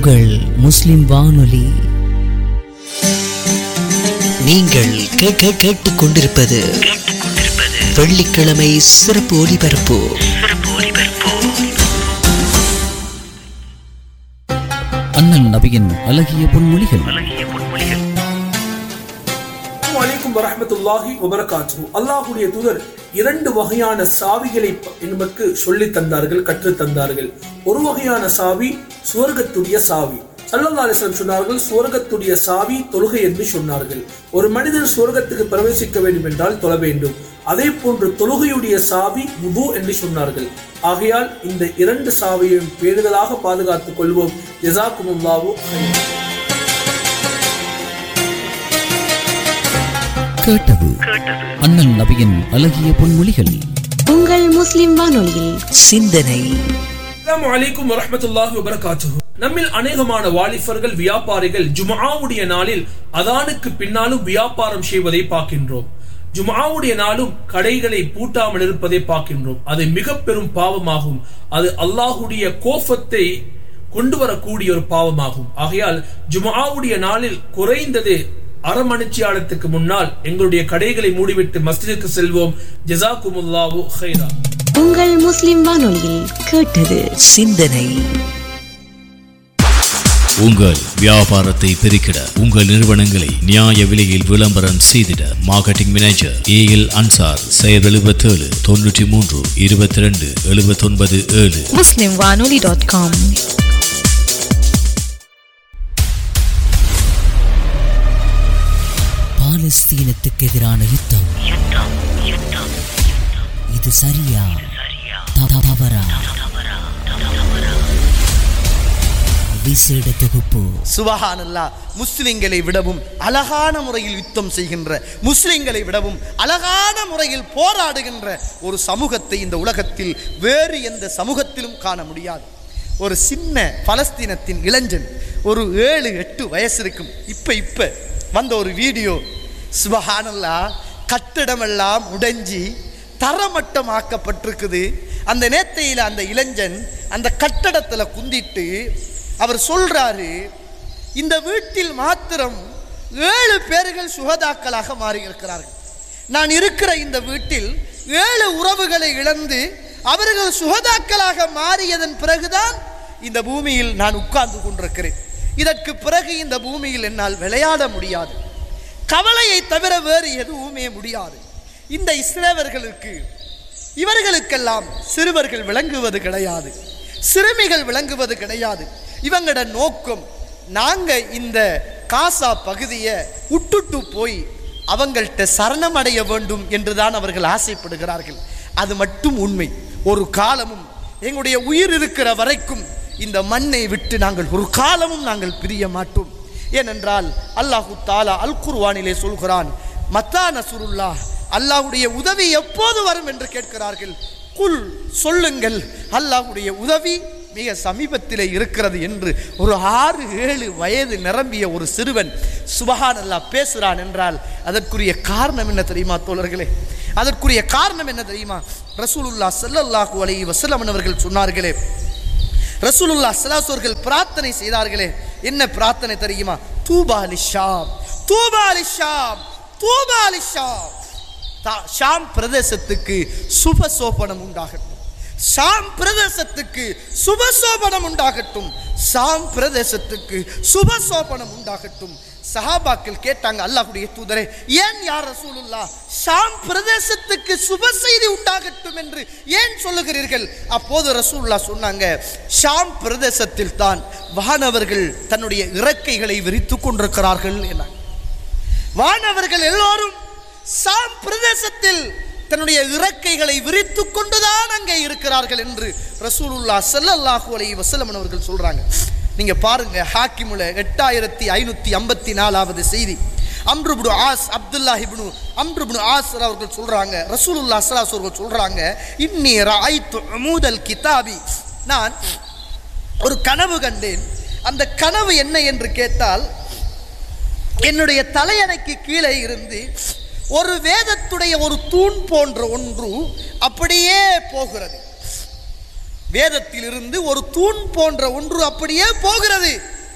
உங்கள் முஸ்லிம் வானொலி நீங்கள் கேட்க கேட்டுக் கொண்டிருப்பது வெள்ளிக்கிழமை சிறப்பு ஒலிபரப்பு அண்ணன் நபியின் அழகிய பொன்மொழிகள் அலைக்கும் வரஹ்மத்துல்லாஹி வபரகாத்துஹு அல்லாஹ்வுடைய தூதர் இரண்டு வகையான சாவிகளை ப- நமக்கு சொல்லி தந்தார்கள் கற்றுத் தந்தார்கள் ஒரு வகையான சாவி சுவர்க்கத்துடைய சாவி சல்லல்லாஹு அலைஹி வஸல்லம் சொன்னார்கள் சுவர்க்கத்துடைய சாவி தொழுகை என்று சொன்னார்கள் ஒரு மனிதன் சுவர்க்கத்துக்கு பிரவேசிக்க வேண்டும் என்றால் தொழ வேண்டும் அதே போன்று தொழுகையுடைய சாவி வுது என்று சொன்னார்கள் ஆகையால் இந்த இரண்டு சாவியையும் பேணுதலாக பாதுகாத்துக் கொள்வோம் ஜஸாக்குமுல்லாஹு ஹைரன் கேட்டது அண்ணன் நபியின் அழகிய பொன்மொழிகள் உங்கள் முஸ்லிம் வானொலியில் சிந்தனை அஸ்ஸலாமு அலைக்கும் வரஹ்மத்துல்லாஹி வபரகாத்துஹு நம்மில் அநேகமான வாலிபர்கள் வியாபாரிகள் ஜும்ஆவுடைய நாளில் அதானுக்கு பின்னாலும் வியாபாரம் செய்வதை பார்க்கின்றோம் ஜும்ஆவுடைய நாளும் கடைகளை பூட்டாமல் இருப்பதை பார்க்கின்றோம் அது மிக பெரும் பாவமாகும் அது அல்லாஹுடைய கோபத்தை கொண்டு வரக்கூடிய ஒரு பாவமாகும் ஆகையால் ஜும்ஆவுடைய நாளில் குறைந்தது அரை மணிச்சியாலத்துக்கு முன்னால் எங்களுடைய கடைகளை மூடிவிட்டு மஸ்ஜிதுக்கு செல்வோம் ஜஸாக்குமுல்லாஹு ஹைரா உங்கள் முஸ்லிம் வானொலியில் கேட்டது சிந்தனை உங்கள் வியாபாரத்தை பெருக்கிட உங்கள் நிறுவனங்களை நியாய விலையில் விளம்பரம் செய்திட marketing manager A L Ansar செயல் எழுபத்தேழு தொன்னூற்றி மூன்று இருபத்தி ரெண்டு எழுபத்தொன்பது ஏழு muslimwanoli.com பாலஸ்தீனத்துக்கு எதிரான யுத்தம் இது சரியா த- தவறா விசேட தொகுப்பு சுபஹானல்லா முஸ்லிம்களை விடவும் அழகான முறையில் யுத்தம் செய்கின்ற முஸ்லிம்களை விடவும் அழகான முறையில் போராடுகின்ற ஒரு சமூகத்தை இந்த உலகத்தில் வேறு எந்த சமூகத்திலும் காண முடியாது ஒரு சின்ன பலஸ்தீனத்தின் இளைஞன் ஒரு ஏழு எட்டு வயசு இருக்கும் இப்ப இப்ப வந்த ஒரு வீடியோ சுபஹானல்லா கட்டிடமெல்லாம் உடைஞ்சி தரமட்டமாக்கப்பட்டிருக்குது அந்த நேத்தையில் அந்த இளைஞன் அந்த கட்டடத்தில் குந்திட்டு அவர் சொல்றாரு இந்த வீட்டில் மாத்திரம் ஏழு பேர்கள் சுகதாக்களாக மாறி இருக்கிறார்கள் நான் இருக்கிற இந்த வீட்டில் ஏழு உறவுகளை இழந்து அவர்கள் சுகதாக்களாக மாறியதன் பிறகுதான் இந்த பூமியில் நான் உட்கார்ந்து கொண்டிருக்கிறேன் இதற்கு பிறகு இந்த பூமியில் என்னால் விளையாட முடியாது கவலையை தவிர வேறு எதுவுமே முடியாது இந்த இஸ்ரேவர்களுக்கு இவர்களுக்கெல்லாம் சிறுவர்கள் விளங்குவது கிடையாது சிறுமிகள் விளங்குவது கிடையாது இவங்களோட நோக்கம் நாங்க இந்த காசா பகுதியை விட்டுட்டு போய் அவங்கள்ட்ட சரணமடைய வேண்டும் என்றுதான் அவர்கள் ஆசைப்படுகிறார்கள் அது மட்டும் உண்மை ஒரு காலமும் எங்களுடைய உயிர் இருக்கிற வரைக்கும் இந்த மண்ணை விட்டு நாங்கள் ஒரு காலமும் நாங்கள் பிரிய மாட்டோம் ஏனென்றால் அல்லாஹு தாலா அல் குர்வானிலே சொல்கிறான் மத்தா நசுருல்லா அல்லாஹ்வுடைய உதவி எப்போது வரும் என்று கேட்கிறார்கள் குல் சொல்லுங்கள் அல்லாஹ்வுடைய உதவி மிக சமீபத்திலே இருக்கிறது என்று ஒரு ஆறு ஏழு வயது நிரம்பிய ஒரு சிறுவன் சுபஹான் அல்லாஹ் பேசுகிறான் என்றால் அதற்குரிய காரணம் என்ன தெரியுமா தோழர்களே அதற்குரிய காரணம் என்ன தெரியுமா ரசூலுல்லா ஸல்லல்லாஹு அலைஹி வஸல்லம் அவர்கள் சொன்னார்களே ரசூலுல்லா ஸல்லல்லாஹு அவர்கள் பிரார்த்தனை செய்தார்களே என்ன பிரார்த்தனை தெரியுமா தூபா லிஷாம் தூபா லிஷாம் தூபா லிஷாம் தா- ஷாம் பிரதேசத்துக்கு சுபசோபனம் உண்டாகட்டும் ஷாம் பிரதேசத்துக்கு சுபசோபனம் உண்டாகட்டும் ஷாம் பிரதேசத்துக்கு சுபசோபனம் உண்டாகட்டும் சஹாபாக்கள் கேட்டாங்க அல்லாஹ்வுடைய தூதரே ஏன் யார் ரசூலுல்லா ஷாம் பிரதேசத்துக்கு சுப செய்தி உண்டாகட்டும் என்று ஏன் சொல்லுகிறீர்கள் அப்போது ரசூலுல்லா சொன்னாங்க ஷாம் பிரதேசத்தில் தான் வானவர்கள் தன்னுடைய இறக்கைகளை விரித்துக் கொண்டிருக்கிறார்கள் என வானவர்கள் எல்லோரும் சாம் பிரதேசத்தில் தன்னுடைய இறக்கைகளை விரித்துக் கொண்டுதான் அங்கே இருக்கிறார்கள் என்று ரசூலுல்லா ஸல்லல்லாஹு அலைஹி வஸல்லம் அவர்கள் சொல்றாங்க நீங்க பாருங்க ஹாக்கிமுல எட்டாயிரத்தி ஐநூத்தி ஐம்பத்தி நாலாவது செய்தி அம்ருபுடு ஆஸ் அப்துல்லா இப்னு அம்ருபுடு ஆஸ் அவர்கள் சொல்றாங்க ரசூலுல்லா ஸல்லல்லாஹு அவர்கள் சொல்றாங்க இன்னி ராய்த்து அமூதல் கிதாபி நான் ஒரு கனவு கண்டேன் அந்த கனவு என்ன என்று கேட்டால் என்னுடைய தலையணைக்கு கீழே இருந்து ஒரு வேதத்துடைய ஒரு தூண் போன்ற ஒன்று அப்படியே போகிறது வேதத்திலிருந்து ஒரு தூண் போன்ற ஒன்று அப்படியே போகிறது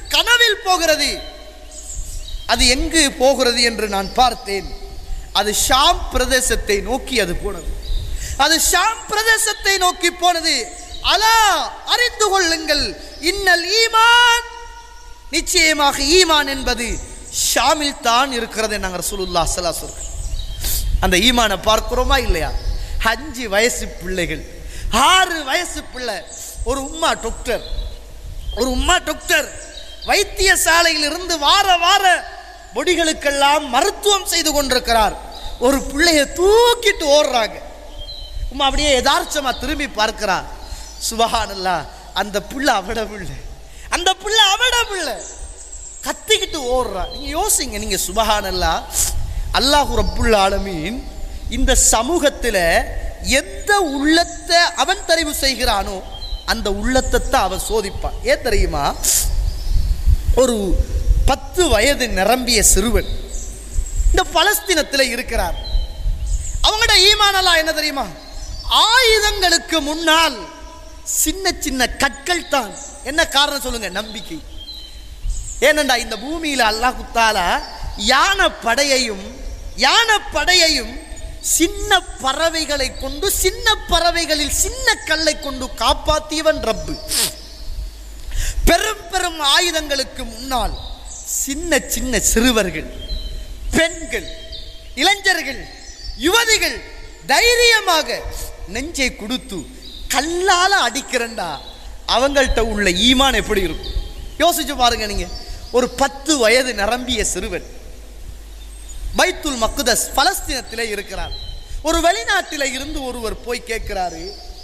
கனவில் போகிறது அது எங்கு போகிறது என்று நான் பார்த்தேன் அது ஷாம் பிரதேசத்தை நோக்கி அது போனது அது ஷாம் பிரதேசத்தை நோக்கி போனது அலா அறிந்து கொள்ளுங்கள் இன்னல் ஈமான் நிச்சயமாக ஈமான் என்பது ஷாமில் தான் இருக்கிறது நாங்கள் ரசூலுல்லா சலா சொல்றோம் அந்த ஈமானை பார்க்கிறோமா இல்லையா அஞ்சு வயசு பிள்ளைகள் ஆறு வயசு பிள்ளை ஒரு உம்மா டாக்டர் ஒரு உம்மா டாக்டர் வைத்தியசாலையில் இருந்து வார வார பொடிகளுக்கெல்லாம் மருத்துவம் செய்து கொண்டிருக்கிறார் ஒரு பிள்ளைய தூக்கிட்டு ஓடுறாங்க உம்மா அப்படியே யதார்த்தமா திரும்பி பார்க்கிறார் சுபஹானல்லா அந்த புள்ள அவட பிள்ளை அந்த புள்ள அவட பிள்ளை கத்திக்கிட்டு ஓடுறா நீங்க யோசிங்க நீங்க சுபஹானல்லா அல்லாஹு ரப்புல் ஆலமீன் இந்த சமூகத்தில் எந்த உள்ளத்தை அவன் தெரிவு செய்கிறானோ அந்த உள்ளத்தை தான் அவன் சோதிப்பான் ஏன் தெரியுமா ஒரு பத்து வயது நிரம்பிய சிறுவன் இந்த பலஸ்தீனத்தில் இருக்கிறார் அவங்களோட ஈமானலாம் என்ன தெரியுமா ஆயுதங்களுக்கு முன்னால் சின்ன சின்ன கற்கள் தான் என்ன காரணம் சொல்லுங்க நம்பிக்கை ஏனண்டா இந்த பூமியில அல்லாஹ் குத்தாலா யானை படையையும் யானை படையையும் சின்ன பறவைகளை கொண்டு சின்ன பறவைகளில் சின்ன கல்லை கொண்டு காப்பாத்தியவன் ரப்பு பெரும் பெரும் ஆயுதங்களுக்கு முன்னால் சின்ன சின்ன சிறுவர்கள் பெண்கள் இளைஞர்கள் யுவதிகள் தைரியமாக நெஞ்சை கொடுத்து கல்லால அடிக்கிறண்டா அவங்கள்ட்ட உள்ள ஈமான் எப்படி இருக்கும் யோசிச்சு பாருங்க நீங்க ஒரு பத்து வயது நிரம்பிய சிறுவன் பைத்துல் மக்குதஸ் பலஸ்தீனத்திலே இருக்கிறார் ஒரு வெளிநாட்டில இருந்து ஒருவர் போய் கேட்கிறாரு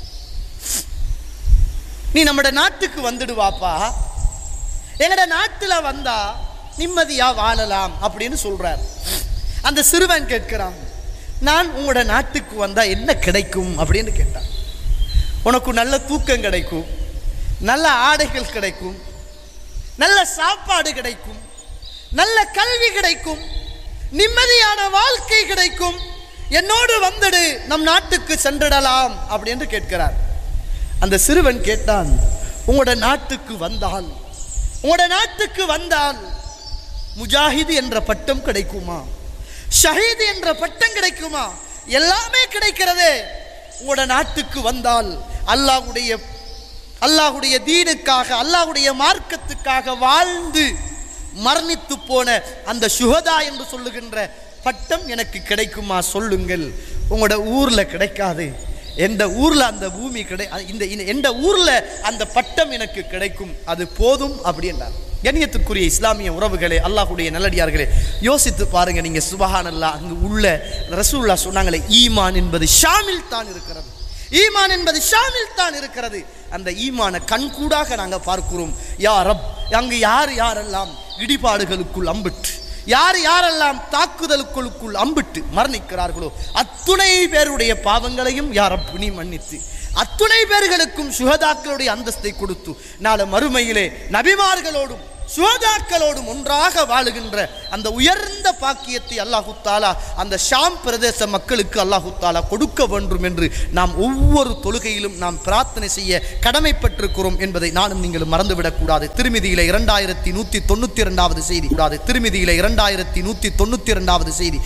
நீ நம்மட நாட்டுக்கு வந்துடுவாப்பா எங்கட நாட்டுல வந்தா நிம்மதியா வாழலாம் அப்படின்னு சொல்றார் அந்த சிறுவன் கேட்கிறான் நான் உங்களோட நாட்டுக்கு வந்தா என்ன கிடைக்கும் அப்படின்னு கேட்டான் உனக்கு நல்ல தூக்கம் கிடைக்கும் நல்ல ஆடைகள் கிடைக்கும் நல்ல சாப்பாடு கிடைக்கும் நல்ல கல்வி கிடைக்கும் நிம்மதியான வாழ்க்கை கிடைக்கும் என்னோடு வந்துடு நம் நாட்டுக்கு சென்றிடலாம் அப்படின்னு கேட்கிறார் அந்த சிறுவன் கேட்டான் உங்களோட நாட்டுக்கு வந்தால் உங்களோட நாட்டுக்கு வந்தால் முஜாஹிது என்ற பட்டம் கிடைக்குமா ஷஹீது என்ற பட்டம் கிடைக்குமா எல்லாமே கிடைக்கிறதே உங்களோட நாட்டுக்கு வந்தால் அல்லாஹ்வுடைய அல்லாஹ்வுடைய தீனுக்காக அல்லாஹ்வுடைய மார்க்கத்துக்காக வாழ்ந்து மரணித்து போன அந்த சுகதா என்று சொல்லுகின்ற பட்டம் எனக்கு கிடைக்குமா சொல்லுங்கள் உங்களோட ஊர்ல கிடைக்காது எந்த ஊர்ல அந்த பூமி கிடை இந்த இந்த- எந்த ஊர்ல அந்த பட்டம் எனக்கு கிடைக்கும் அது போதும் அப்படி என்றார் கண்ணியத்துக்குரிய இஸ்லாமிய உறவுகளே அல்லாஹ்வுடைய நல்லடியார்களே யோசித்து பாருங்க நீங்க சுபஹானல்லா அங்கு உள்ள ரசூல்லா சொன்னாங்களே ஈமான் என்பது ஷாமில் தான் இருக்கிறது ஈமான் என்பது ஷாமில் தான் இருக்கிறது அந்த ஈமான கண்கூடாக நாங்க பார்க்கிறோம் யா ரப் அங்கு யார் யாரெல்லாம் இடிபாடுகளுக்குள் அம்பிட்டு யார் யாரெல்லாம் தாக்குதலுக்குள்ளுக்குள் அம்பிட்டு மரணிக்கிறார்களோ அத்துணை பேருடைய பாவங்களையும் யார் ரப் நீ மன்னித்து அத்துணை பேர்களுக்கும் சுகதாக்களுடைய அந்தஸ்தை கொடுத்து நாளை மறுமையிலே நபிமார்களோடும் சுகதாக்களோடும் ஒன்றாக வாழுகின்ற அந்த உயர்ந்த பாக்கியத்தை அல்லாஹு தாலா அந்த ஷாம் பிரதேச மக்களுக்கு அல்லாஹு தாலா கொடுக்க வேண்டும் என்று நாம் ஒவ்வொரு தொழுகையிலும் நாம் பிரார்த்தனை செய்ய கடமைப்பட்டிருக்கிறோம் என்பதை நானும் நீங்களும் மறந்துவிடக் கூடாது திருமிதியில இரண்டாயிரத்தி நூத்தி தொண்ணூத்தி இரண்டாவது செய்தி கூடாது திருமிதியில இரண்டாயிரத்தி நூத்தி தொண்ணூத்தி இரண்டாவது செய்தி